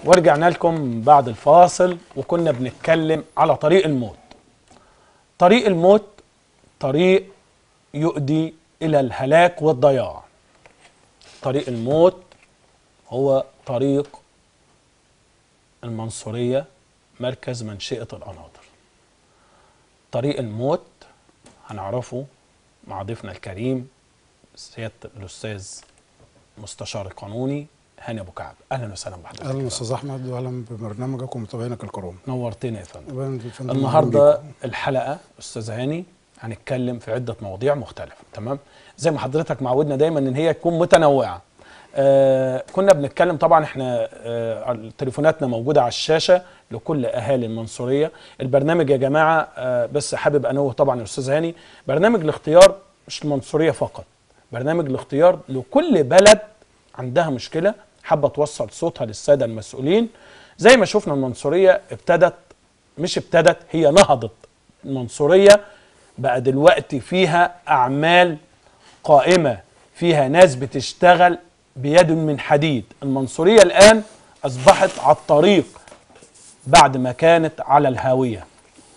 ورجعنا لكم بعد الفاصل وكنا بنتكلم على طريق الموت طريق الموت طريق يؤدي الى الهلاك والضياع طريق الموت هو طريق المنصورية مركز منشئة القناطر طريق الموت هنعرفه مع ضيفنا الكريم سيادة الأستاذ مستشار القانوني هاني أبو كعب أهلا وسهلا بحضرتك اهلا استاذ احمد واهلا ببرنامجك ومتابعينك الكرام نورتنا يا فندم أهلاً بالفندم، النهارده أهلاً بيكم. الحلقه استاذ هاني هنتكلم في عده مواضيع مختلفه تمام زي ما حضرتك معودنا دايما ان هي تكون متنوعه آه كنا بنتكلم طبعا احنا آه تليفوناتنا موجوده على الشاشه لكل اهالي المنصوريه البرنامج يا جماعه آه بس حابب انوه طبعا يا استاذ هاني برنامج الاختيار مش المنصوريه فقط برنامج الاختيار لكل بلد عندها مشكله حابه توصل صوتها للساده المسؤولين زي ما شفنا المنصوريه ابتدت مش ابتدت هي نهضت المنصوريه بقى دلوقتي فيها اعمال قائمه فيها ناس بتشتغل بيد من حديد المنصوريه الان اصبحت على الطريق بعد ما كانت على الهاويه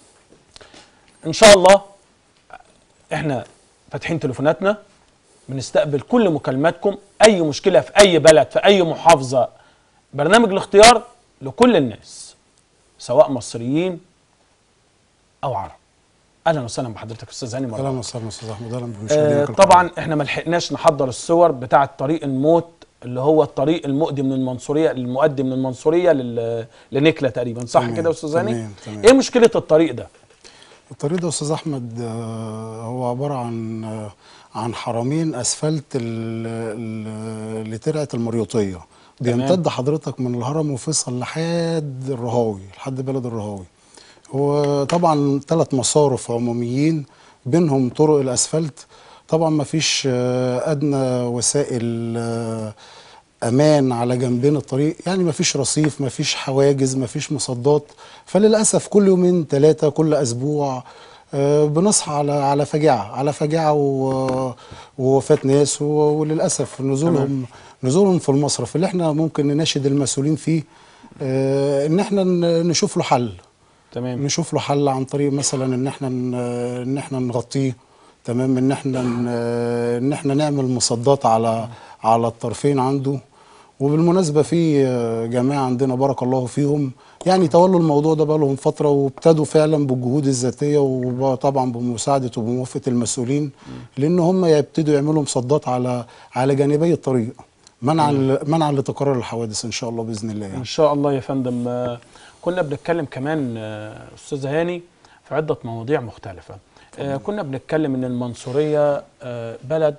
ان شاء الله احنا فاتحين تليفوناتنا بنستقبل كل مكالماتكم اي مشكله في اي بلد في اي محافظه برنامج الاختيار لكل الناس سواء مصريين او عرب اهلا وسهلا بحضرتك استاذ هاني مرة اهلا أخرى. وسهلا استاذ احمد اهلا آه بمشاهدينك الكرام. طبعا احنا ما لحقناش نحضر الصور بتاعه طريق الموت اللي هو الطريق المؤدي من المنصوريه المؤدي من المنصوريه لل... لنكله تقريبا صح تمام، كده يا استاذ هاني تمام، تمام. ايه مشكله الطريق ده الطريق ده يا استاذ احمد آه، هو عباره عن آه، عن حرمين اسفلت ال- ال- لترعه المريوطيه بيمتد حضرتك من الهرم وفيصل لحد الرهاوي لحد بلد الرهاوي هو طبعا ثلاث مصارف عموميين بينهم طرق الاسفلت طبعا ما فيش آه، ادنى وسائل آه، امان على جنبين الطريق يعني ما فيش رصيف ما فيش حواجز ما فيش مصدات فللاسف كل يومين ثلاثه كل اسبوع آه، بنصحى على على فجاعه على فجاعه و- ووفاه ناس و- وللاسف نزولهم نزولهم في المصرف اللي احنا ممكن نناشد المسؤولين فيه آه، ان احنا ن- نشوف له حل تمام نشوف له حل عن طريق مثلا ان احنا ن- ان احنا نغطيه تمام ان احنا ن- ان احنا نعمل مصدات على على الطرفين عنده وبالمناسبه في آه، جماعه عندنا بارك الله فيهم يعني تولوا الموضوع ده بقى لهم فتره وابتدوا فعلا بالجهود الذاتيه وطبعا بمساعده وبموافقه المسؤولين لان هم يبتدوا يعملوا مصدات على على جانبي الطريق منعا منعا لتكرار الحوادث ان شاء الله باذن الله يعني. ان شاء الله يا فندم آه، كنا بنتكلم كمان آه، استاذ هاني في عده مواضيع مختلفه آه، كنا بنتكلم ان المنصوريه آه، بلد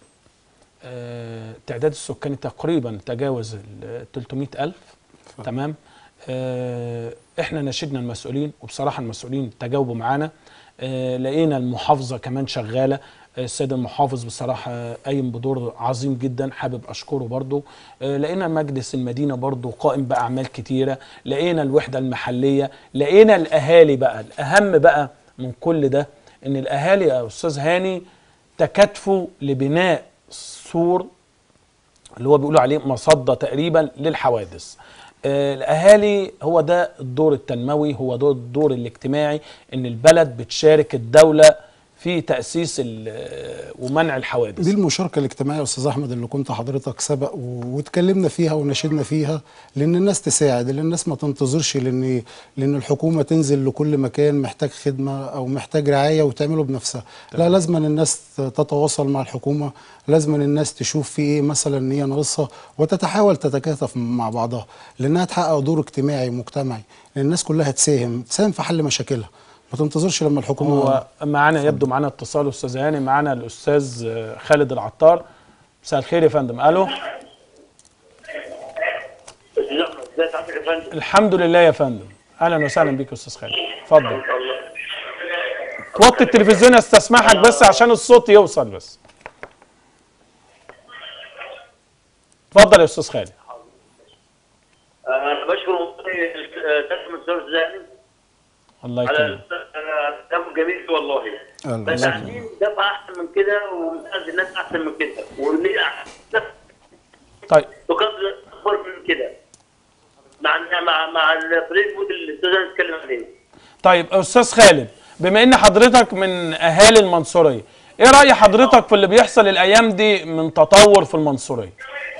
آه، تعداد السكاني تقريبا تجاوز ال 300 ألف تمام آه، احنا ناشدنا المسؤولين وبصراحه المسؤولين تجاوبوا معانا آه، لقينا المحافظه كمان شغاله آه، السيد المحافظ بصراحه آه، قايم بدور عظيم جدا حابب اشكره برضو آه، لقينا مجلس المدينه برضو قائم باعمال كتيره لقينا الوحده المحليه لقينا الاهالي بقى الاهم بقى من كل ده ان الاهالي يا استاذ هاني تكاتفوا لبناء سور اللي هو بيقولوا عليه مصدة تقريبا للحوادث آه، الاهالي هو ده الدور التنموي هو ده الدور الاجتماعي ان البلد بتشارك الدولة في تأسيس ال- ومنع الحوادث دي المشاركة الاجتماعية يا أستاذ أحمد اللي كنت حضرتك سبق و- واتكلمنا فيها وناشدنا فيها لأن الناس تساعد لأن الناس ما تنتظرش لأن لأن الحكومة تنزل لكل مكان محتاج خدمة أو محتاج رعاية وتعمله بنفسها لا لازم أن الناس تتواصل مع الحكومة لازم أن الناس تشوف في إيه مثلا إن هي ناقصها وتتحاول تتكاتف مع بعضها لأنها تحقق دور اجتماعي مجتمعي لأن الناس كلها تساهم تساهم في حل مشاكلها ما تنتظرش لما الحكومة هو معانا يبدو معانا اتصال استاذ هاني معانا الاستاذ آه، خالد العطار مساء الخير يا فندم الو ازيك عامل يا فندم؟ الحمد لله يا فندم اهلا وسهلا بيك يا استاذ خالد اتفضل توطي التلفزيون استسمحك بس عشان الصوت يوصل بس اتفضل يا استاذ خالد انا بشكر والله تسمى الاستاذ زاني الله على يكرمك على كلامه جميل والله الله بس يكرمك. عايزين دفع احسن من كده ومساعد الناس احسن من كده واللي طيب بقدر اكبر من كده مع مع مع الفريق اللي الاستاذ أنا اتكلم عليه طيب استاذ خالد بما ان حضرتك من اهالي المنصوريه ايه راي حضرتك في اللي بيحصل الايام دي من تطور في المنصوريه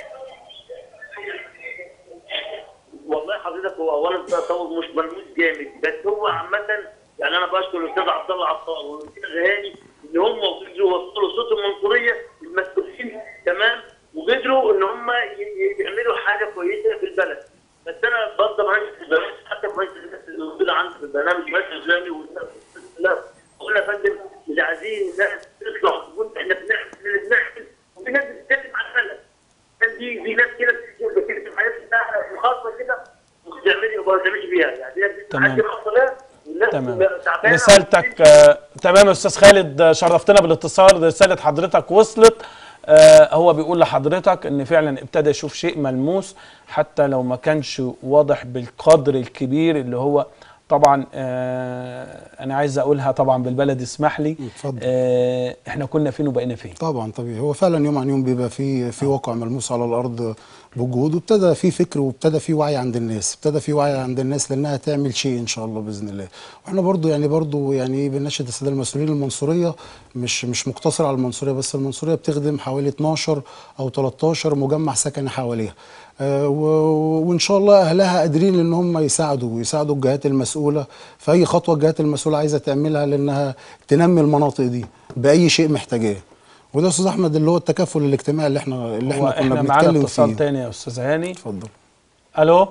والله حضرتك هو اولا التطور مش ملموس جامد بس هو عامه يعني انا بشكر الاستاذ عبد الله عطار والاستاذ هاني ان هم قدروا يوصلوا صوت المنصوريه المسؤولين تمام وقدروا ان هم ي- ي- يعملوا حاجه كويسه في البلد بس انا برضه معلش حتى في مجلس الناس اللي موجوده عندي في البرنامج مجلس الاسلامي والناس لا قلنا يا فندم مش عايزين الناس تطلع تقول احنا بنعمل بنعمل وفي ناس بتتكلم عن البلد كان في في ناس كده بتكتب حاجات خاصه كده مش تعملي ما تعملش بيها يعني دي تمام. حاجه خاصه لها والناس تمام تعبانة رسالتك آه، تمام يا استاذ خالد آه، شرفتنا بالاتصال رساله حضرتك وصلت آه، هو بيقول لحضرتك ان فعلا ابتدى يشوف شيء ملموس حتى لو ما كانش واضح بالقدر الكبير اللي هو طبعا آه، انا عايز اقولها طبعا بالبلد اسمح لي اتفضل. آه، احنا كنا فين وبقينا فين طبعا طبيعي هو فعلا يوم عن يوم بيبقى في في واقع ملموس على الارض بالجهود وابتدى في فكر وابتدى في وعي عند الناس ابتدى في وعي عند الناس لانها تعمل شيء ان شاء الله باذن الله واحنا برضو يعني برضو يعني بنناشد الساده المسؤولين المنصوريه مش مش مقتصر على المنصوريه بس المنصوريه بتخدم حوالي 12 او 13 مجمع سكني حواليها آه، و- وان شاء الله اهلها قادرين ان هم يساعدوا ويساعدوا الجهات المسؤوله في اي خطوه الجهات المسؤوله عايزه تعملها لانها تنمي المناطق دي باي شيء محتاجاه وده يا استاذ احمد اللي هو التكافل الاجتماعي اللي احنا اللي هو احنا كنا احنا معانا بنتكلم اتصال فيه تاني يا استاذ هاني اتفضل الو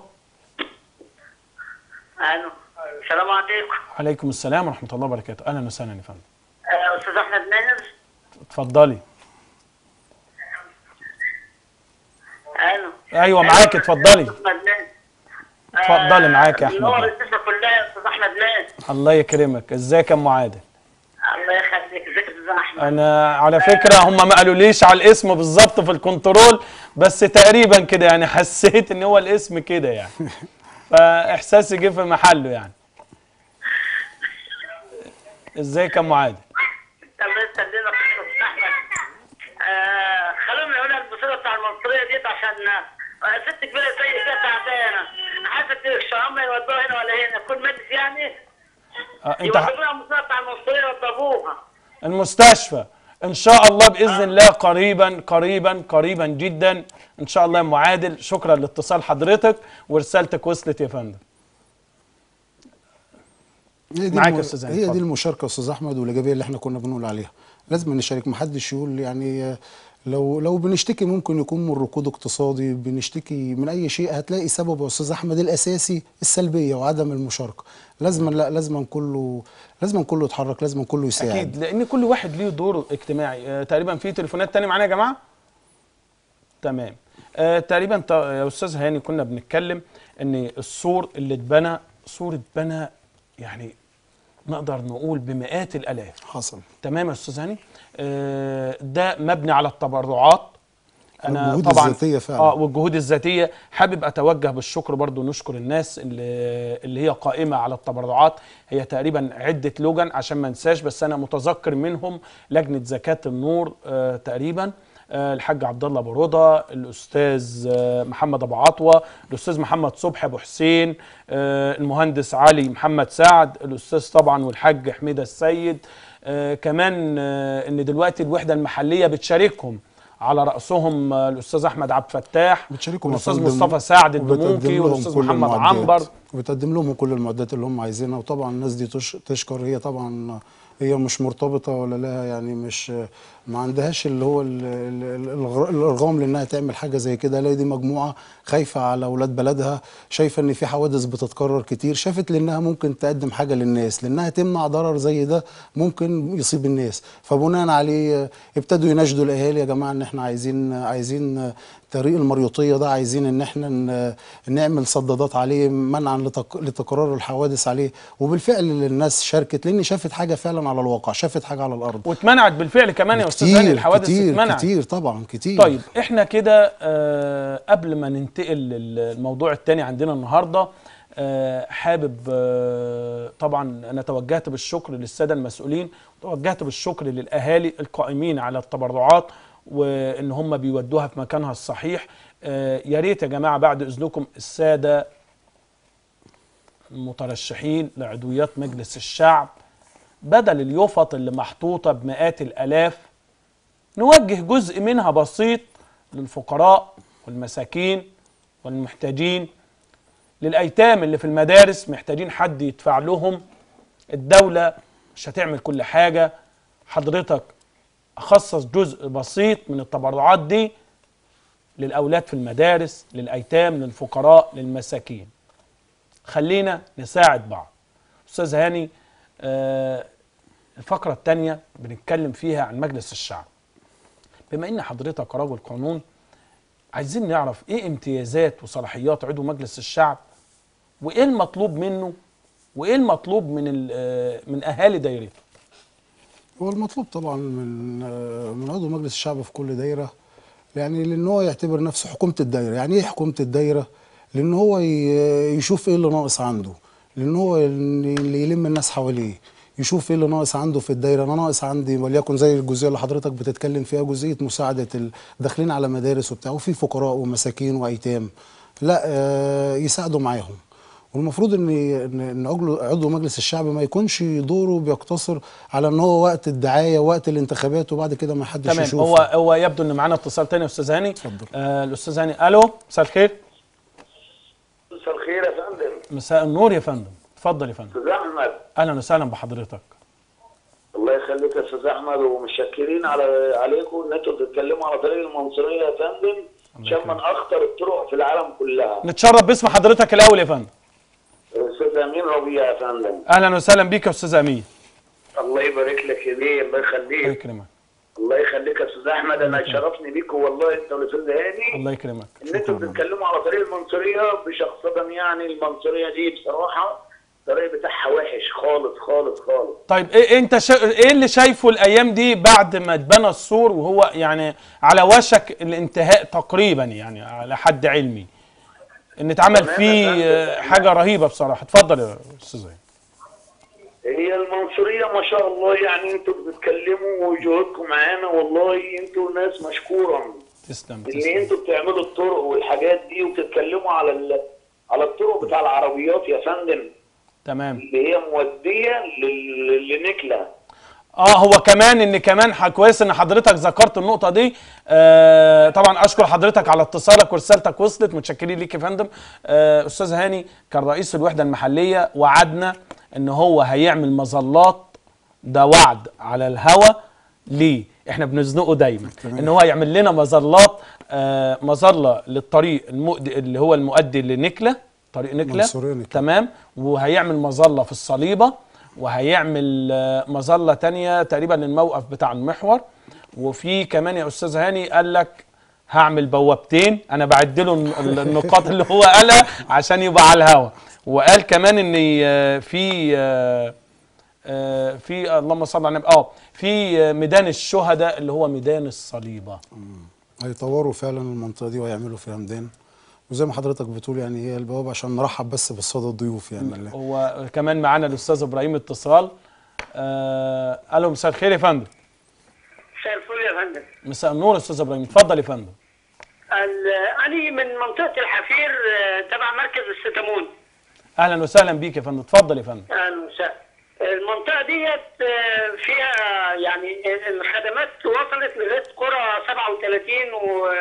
الو السلام عليكم عليكم السلام ورحمه الله وبركاته اهلا وسهلا يا فندم آه، استاذ احمد ماهر اتفضلي الو ايوه معاك اتفضلي أستاذ أحمد ماهر. اتفضلي معاك يا أحمد. نور الشاشه كلها يا استاذ احمد ماهر الله يكرمك ازيك يا ام عادل الله يخليك ازيك يا استاذ احمد انا على فكره هم ما قالوليش على الاسم بالظبط في الكنترول بس تقريبا كده يعني حسيت ان هو الاسم كده يعني فاحساسي جه في محله يعني ازيك يا ام عادل الله يسلمك يا استاذ احمد آه، خلونا نقول البطوله بتاع المنصوريه ديت عشان آه، ست كبيره زي كده تعبانه عايزه الشعام يودوها هنا ولا هنا كل مجلس يعني آه، انت يودوا لها المنصوره بتاع المنصوريه يوضبوها المستشفى ان شاء الله باذن الله قريبا قريبا قريبا جدا ان شاء الله يا ام عادل شكرا لاتصال حضرتك ورسالتك وصلت يا فندم هي دي معاك الم- يا أستاذ هاني، هي اتفضل. دي المشاركه يا استاذ احمد والايجابيه اللي احنا كنا بنقول عليها لازم نشارك محدش يقول يعني آه، لو لو بنشتكي ممكن يكون من ركود اقتصادي بنشتكي من اي شيء هتلاقي سبب يا استاذ احمد الاساسي السلبيه وعدم المشاركه لازم لا لازم كله لازم كله يتحرك لازم كله يساعد اكيد لان كل واحد ليه دور اجتماعي آه تقريبا في تليفونات تاني معانا يا جماعه تمام آه تقريبا ط- يا استاذ هاني كنا بنتكلم ان السور اللي اتبنى سور اتبنى يعني نقدر نقول بمئات الالاف حصل تمام يا استاذ هاني آه ده مبني على التبرعات انا والجهود طبعا الذاتية فعلا. اه والجهود الذاتيه حابب اتوجه بالشكر برضو نشكر الناس اللي اللي هي قائمه على التبرعات هي تقريبا عده لجن عشان ما انساش بس انا متذكر منهم لجنه زكاه النور آه تقريبا آه الحاج عبد الله ابو رضا الاستاذ آه محمد ابو عطوه الاستاذ محمد صبحي ابو حسين آه المهندس علي محمد سعد الاستاذ طبعا والحاج حميده السيد آه كمان آه ان دلوقتي الوحده المحليه بتشاركهم على راسهم آه، الاستاذ احمد عبد الفتاح بتشاركهم والاستاذ يا فندم، مصطفى سعد وبتقدم الدموكي لهم والاستاذ كل محمد المعدات. عنبر وبتقدم لهم كل المعدات اللي هم عايزينها وطبعا الناس دي تش- تشكر هي طبعا هي مش مرتبطه ولا لها يعني مش ما عندهاش اللي هو ال- ال- ال- الارغام لانها تعمل حاجه زي كده لا دي مجموعه خايفه على اولاد بلدها شايفه ان في حوادث بتتكرر كتير شافت لانها ممكن تقدم حاجه للناس لانها تمنع ضرر زي ده ممكن يصيب الناس فبناء عليه ابتدوا يناشدوا الاهالي يا جماعه ان احنا عايزين عايزين طريق المريوطيه ده عايزين ان احنا ن- نعمل صدادات عليه منعا لتك- لتكرار الحوادث عليه وبالفعل الناس شاركت لان شافت حاجه فعلا على الواقع شافت حاجه على الارض واتمنعت بالفعل كمان يا استاذ هاني كتير الحوادث كتير اتمنعت كتير طبعا كتير طيب احنا كده آه قبل ما ننتقل للموضوع التاني عندنا النهارده آه حابب آه طبعا انا توجهت بالشكر للساده المسؤولين وتوجهت بالشكر للاهالي القائمين على التبرعات وان هم بيودوها في مكانها الصحيح آه يا ريت يا جماعه بعد اذنكم الساده المترشحين لعضويات مجلس الشعب بدل اليفط اللي محطوطة بمئات الآلاف نوجه جزء منها بسيط للفقراء والمساكين والمحتاجين للأيتام اللي في المدارس محتاجين حد يدفع لهم الدولة مش هتعمل كل حاجة حضرتك أخصص جزء بسيط من التبرعات دي للأولاد في المدارس للأيتام للفقراء للمساكين خلينا نساعد بعض أستاذ هاني آه الفقرة الثانية بنتكلم فيها عن مجلس الشعب بما ان حضرتك رجل قانون عايزين نعرف ايه امتيازات وصلاحيات عضو مجلس الشعب وايه المطلوب منه وايه المطلوب من ال- آه، من اهالي دايرته هو المطلوب طبعا من آه، من عضو مجلس الشعب في كل دايره يعني لان هو يعتبر نفسه حكومه الدايره يعني ايه حكومه الدايره لان هو ي- يشوف ايه اللي ناقص عنده لان هو اللي يلم الناس حواليه يشوف ايه اللي ناقص عنده في الدايره انا ناقص عندي وليكن زي الجزئيه اللي حضرتك بتتكلم فيها جزئيه مساعده ال- داخلين على مدارس وبتاع وفي فقراء ومساكين وايتام لا آه، يساعدوا معاهم والمفروض ان ان إن عضو عضو مجلس الشعب ما يكونش دوره بيقتصر على ان هو وقت الدعايه وقت الانتخابات وبعد كده ما حدش تمام يشوفه هو هو يبدو ان معانا اتصال تاني يا استاذ هاني اتفضل. آه الاستاذ هاني الو مساء الخير مساء الخير يا فندم مساء النور يا فندم اتفضل يا فندم استاذ احمد اهلا وسهلا بحضرتك الله يخليك يا استاذ احمد ومتشكرين على عليكم ان انتوا بتتكلموا على طريق المنصوريه يا فندم عشان من اخطر الطرق في العالم كلها نتشرف باسم حضرتك الاول يا فندم استاذ امين ربيع يا فندم اهلا وسهلا بيك يا استاذ امين الله يبارك لك يا بيه الله الله يخليك يكرمك الله يخليك يا استاذ احمد انا شرفني بيك والله انت والاستاذ هاني الله يكرمك ان انتوا بتتكلموا على طريق المنصوريه بشخصه يعني المنصوريه دي بصراحه الطريق بتاعها وحش خالص خالص خالص طيب ايه انت شا... ايه اللي شايفه الايام دي بعد ما اتبنى السور وهو يعني على وشك الانتهاء تقريبا يعني على حد علمي ان اتعمل تمام يا فيه فندم. آه، حاجه رهيبه بصراحه اتفضل يا استاذ زين. هي المنصوريه ما شاء الله يعني انتوا بتتكلموا وجهودكم معانا والله انتوا ناس مشكوره تسلم ان تسلم انتوا بتعملوا الطرق والحاجات دي وبتتكلموا على ال... على الطرق بتاع العربيات يا فندم تمام اللي هي موديه لل... لنكله اه هو كمان ان كمان ح- كويس ان حضرتك ذكرت النقطه دي آه طبعا اشكر حضرتك على اتصالك ورسالتك وصلت متشكرين ليك يا فندم آه استاذ هاني كان رئيس الوحده المحليه وعدنا ان هو هيعمل مظلات ده وعد على الهوا ليه احنا بنزنقه دايما ان هو يعمل لنا مظلات آه مظله للطريق المؤدي اللي هو المؤدي لنكله طريق نكله منصورية نكلة. تمام وهيعمل مظله في الصليبه وهيعمل آه، مظله تانية تقريبا للموقف بتاع المحور وفي كمان يا استاذ هاني قال لك هعمل بوابتين انا بعد له الن- ال- النقاط اللي هو قالها عشان يبقى على الهوا وقال كمان ان آه، في آه، آه، في اللهم صل على النبي اه في آه، ميدان الشهداء اللي هو ميدان الصليبه هيطوروا فعلا المنطقه دي وهيعملوا فيها ميدان وزي ما حضرتك بتقول يعني هي البوابه عشان نرحب بس بالساده الضيوف يعني اللي- هو كمان معانا الاستاذ ابراهيم اتصال آه الو مساء الخير يا فندم مساء الفل يا فندم مساء النور يا استاذ ابراهيم اتفضل يا فندم ال- أنا من منطقة الحفير آه، تبع مركز الستامون اهلا وسهلا بيك يا فندم اتفضل يا فندم أهلا وسهلا المنطقة ديت آه، فيها يعني الخدمات وصلت لغاية قرى 37 و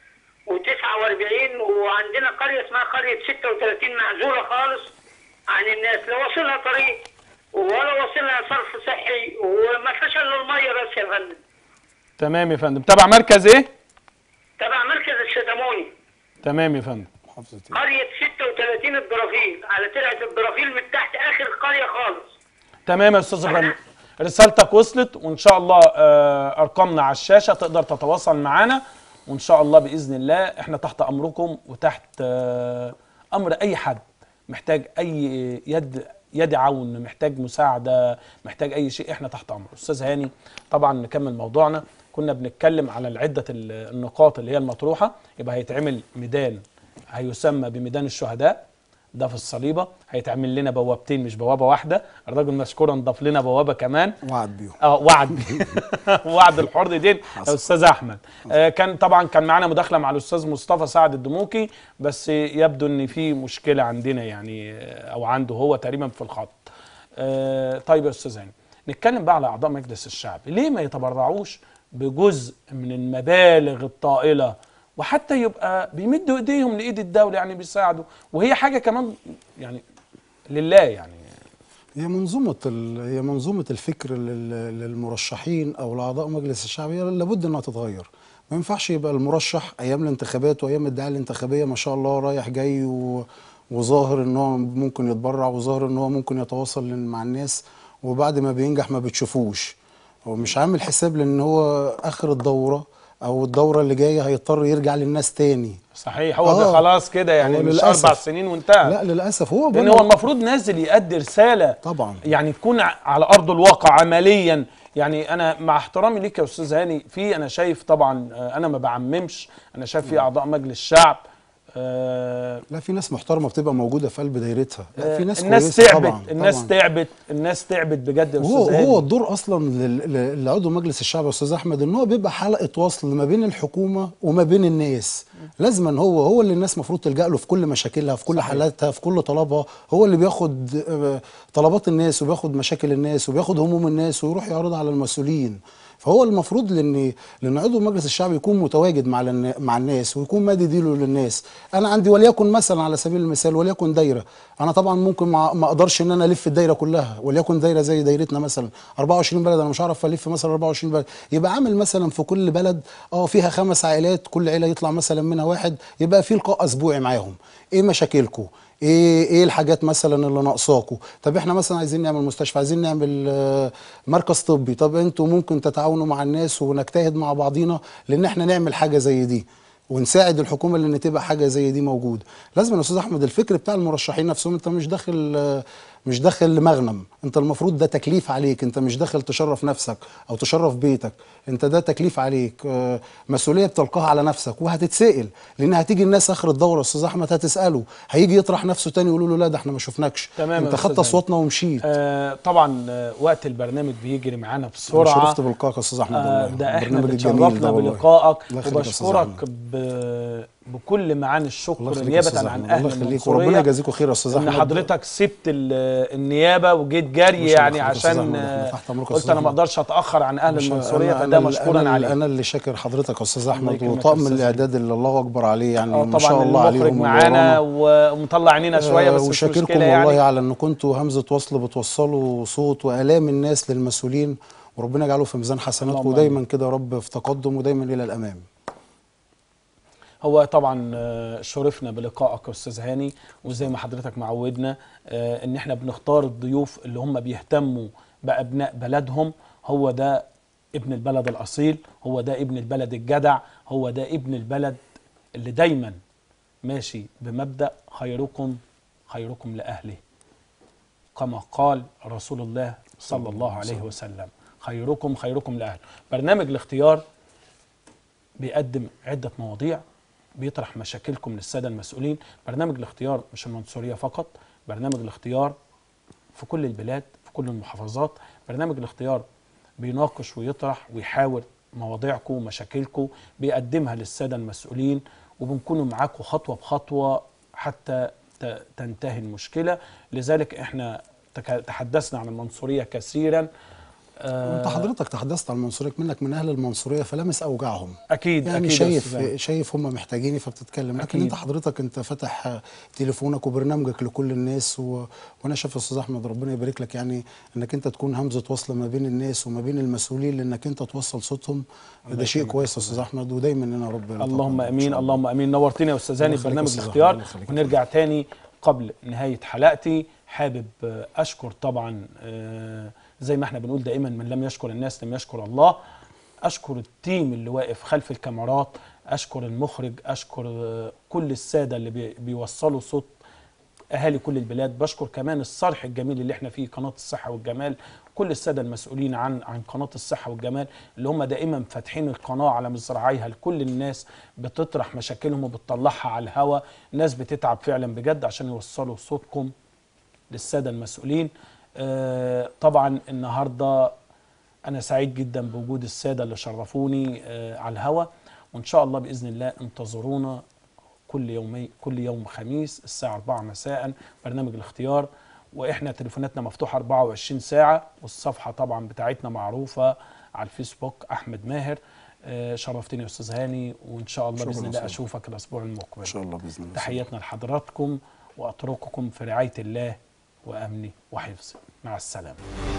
و49 وعندنا قرية اسمها قرية 36 معزولة خالص عن الناس لا واصلها طريق ولا واصلها صرف صحي وما فيهاش الا المية بس يا فندم تمام يا فندم تبع مركز ايه تبع مركز الستاموني تمام يا فندم محافظه إيه؟ قرية 36 الدرافيل على ترعة الدرافيل من تحت آخر قرية خالص تمام يا استاذ ابراهيم رسالتك وصلت وان شاء الله آه، ارقامنا على الشاشه تقدر تتواصل معانا وان شاء الله باذن الله احنا تحت امركم وتحت آه، امر اي حد محتاج اي يد يد عون محتاج مساعده محتاج اي شيء احنا تحت امره استاذ هاني طبعا نكمل موضوعنا كنا بنتكلم على العده ال- النقاط اللي هي المطروحه يبقى هيتعمل ميدان هيسمى بميدان الشهداء ده في الصليبه هيتعمل لنا بوابتين مش بوابه واحده الراجل مشكورا ضاف لنا بوابه كمان وعد بيهم اه وعد وعد الحر دين يا استاذ احمد آه كان طبعا كان معانا مداخله مع الاستاذ مصطفى سعد الدموكي بس يبدو ان في مشكله عندنا يعني آه، او عنده هو تقريبا في الخط آه طيب يا استاذ هاني نتكلم بقى على اعضاء مجلس الشعب ليه ما يتبرعوش بجزء من المبالغ الطائله وحتى يبقى بيمدوا ايديهم لايد الدوله يعني بيساعدوا وهي حاجه كمان يعني لله يعني هي منظومة ال- هي منظومة الفكر لل- للمرشحين أو لأعضاء مجلس الشعب هي لابد إنها تتغير. ما ينفعش يبقى المرشح أيام الانتخابات وأيام الدعاية الانتخابية ما شاء الله رايح جاي و... وظاهر إن هو ممكن يتبرع وظاهر إن هو ممكن يتواصل مع الناس وبعد ما بينجح ما بتشوفوش. هو مش عامل حساب لأن هو آخر الدورة أو الدورة اللي جاية هيضطر يرجع للناس تاني. صحيح هو آه. خلاص كده يعني هو مش للأسف. اربع سنين وانتهى لا للأسف هو لان بنا- هو المفروض نازل يؤدي رساله طبعا يعني تكون ع- على ارض الواقع عمليا يعني انا مع احترامي ليك يا استاذ هاني في انا شايف طبعا آه، انا ما بعممش انا شايف في اعضاء مجلس الشعب آه، لا في ناس محترمه بتبقى موجوده في قلب دايرتها لا في ناس الناس كويسة تعبت طبعا الناس طبعا. تعبت الناس تعبت بجد يا هو استاذ هاني هو الدور اصلا لل- لل- لعضو مجلس الشعب يا استاذ احمد ان هو بيبقى حلقه وصل ما بين الحكومه وما بين الناس لازما هو هو اللي الناس المفروض تلجا له في كل مشاكلها في كل صحيح. حالاتها في كل طلبها هو اللي بياخد آه، طلبات الناس وبياخد مشاكل الناس وبياخد هموم الناس ويروح يعرضها على المسؤولين فهو المفروض لان لان عضو مجلس الشعب يكون متواجد مع النا- مع الناس ويكون مادي ديله للناس انا عندي وليكن مثلا على سبيل المثال وليكن دايره انا طبعا ممكن ما ما اقدرش ان انا الف الدايره كلها وليكن دايره زي دايرتنا مثلا 24 بلد انا مش هعرف الف مثلا 24 بلد يبقى عامل مثلا في كل بلد اه فيها خمس عائلات كل عيله يطلع مثلا منها واحد يبقى في لقاء اسبوعي معاهم ايه مشاكلكم ايه ايه الحاجات مثلا اللي ناقصاكوا طب احنا مثلا عايزين نعمل مستشفى عايزين نعمل آه، مركز طبي طب انتوا ممكن تتعاونوا مع الناس ونجتهد مع بعضينا لان احنا نعمل حاجه زي دي ونساعد الحكومه لان تبقى حاجه زي دي موجوده لازم يا استاذ احمد الفكر بتاع المرشحين نفسهم انت مش داخل آه، مش داخل لمغنم انت المفروض ده تكليف عليك انت مش داخل تشرف نفسك او تشرف بيتك انت ده تكليف عليك آه، مسؤوليه بتلقاها على نفسك وهتتسال لان هتيجي الناس اخر الدوره يا استاذ احمد هتساله هيجي يطرح نفسه تاني يقولوا له لا ده احنا ما شفناكش تمام يا انت أستاذ خدت هاني. اصواتنا ومشيت آه طبعا آه وقت البرنامج بيجري معانا انا بسرعه شرفت بلقائك يا استاذ احمد آه والله ده احنا البرنامج الجميل بنشرفنا ده والله. بلقائك الله يخليك يا أستاذ وبشكرك أحمد. ب... بكل معاني الشكر الله يخليك يا نيابه أستاذ عن أحمد. اهل الله يخليك المنصوريه وربنا يجازيكم خير يا استاذ ان احمد حضرتك سبت ال- النيابه وجيت جري مش يعني الله يخليك يا أستاذ عشان أحمد. آه، تحت أمرك يا قلت أستاذ انا ما أحمد. اقدرش اتاخر عن اهل مش- المنصوريه أنا- فده أنا- مشكورا أنا عليه انا اللي شاكر حضرتك يا استاذ احمد يكرمك يا وطاقم أستاذ الاعداد اللي الله اكبر عليه يعني اه ما شاء طبعا الله المخرج عليهم معانا وورانا. ومطلع عينينا شويه بس آه، مش وشاكركم مشكله والله يعني على ان كنتوا همزه وصل بتوصلوا صوت والام الناس للمسؤولين وربنا يجعله في ميزان حسناتكم اللهم ودايما كده يا رب في تقدم ودايما الى الامام هو طبعا آه، شرفنا بلقائك يا استاذ هاني وزي ما حضرتك معودنا آه، ان احنا بنختار الضيوف اللي هم بيهتموا بابناء بلدهم هو ده ابن البلد الاصيل هو ده ابن البلد الجدع هو ده ابن البلد اللي دايما ماشي بمبدا خيركم خيركم لاهله كما قال رسول الله صلى الله عليه وسلم خيركم خيركم لاهله برنامج الاختيار بيقدم عدة مواضيع بيطرح مشاكلكم للسادة المسؤولين برنامج الاختيار مش المنصورية فقط برنامج الاختيار في كل البلاد في كل المحافظات برنامج الاختيار بيناقش ويطرح ويحاور مواضيعكم ومشاكلكم بيقدمها للسادة المسؤولين وبنكونوا معاكم خطوة بخطوة حتى ت- تنتهي المشكلة لذلك احنا تك- تحدثنا عن المنصورية كثيرا آه، انت حضرتك تحدثت عن المنصوريه منك من اهل المنصوريه فلامس اوجاعهم اكيد يعني اكيد يا شايف أستاذ أحمد. شايف هم محتاجيني فبتتكلم لكن أكيد. انت حضرتك انت فاتح آه، تليفونك وبرنامجك لكل الناس و... وانا شايف يا استاذ احمد ربنا يبارك لك يعني انك انت تكون همزه وصل ما بين الناس وما بين المسؤولين لانك انت توصل صوتهم ده شيء كويس يا استاذ احمد ودايما انا رب اللهم امين اللهم امين نورتني يا استاذ هاني الله في يخليك برنامج يا أستاذ الاختيار أحمد، الله يخليك. ونرجع تاني قبل نهايه حلقتي حابب آه، اشكر طبعا آه، زي ما احنا بنقول دائما من لم يشكر الناس لم يشكر الله اشكر التيم اللي واقف خلف الكاميرات اشكر المخرج اشكر آه، كل الساده اللي بي- بيوصلوا صوت اهالي كل البلاد بشكر كمان الصرح الجميل اللي احنا فيه قناه الصحه والجمال كل الساده المسؤولين عن عن قناه الصحه والجمال اللي هم دائما فاتحين القناه على مزرعيها لكل الناس بتطرح مشاكلهم وبتطلعها على الهوا ناس بتتعب فعلا بجد عشان يوصلوا صوتكم للساده المسؤولين آه، طبعا النهارده انا سعيد جدا بوجود الساده اللي شرفوني آه، على الهوا وان شاء الله باذن الله انتظرونا كل يومي كل يوم خميس الساعه 4 مساء برنامج الاختيار واحنا تليفوناتنا مفتوحه 24 ساعه والصفحه طبعا بتاعتنا معروفه على الفيسبوك احمد ماهر آه، شرفتني يا استاذ هاني وان شاء الله شكراً باذن يا الله أستاذ. اشوفك الاسبوع المقبل ان شاء الله باذن الله تحياتنا لحضراتكم واترككم في رعايه الله وامنه وحفظه مع السلامه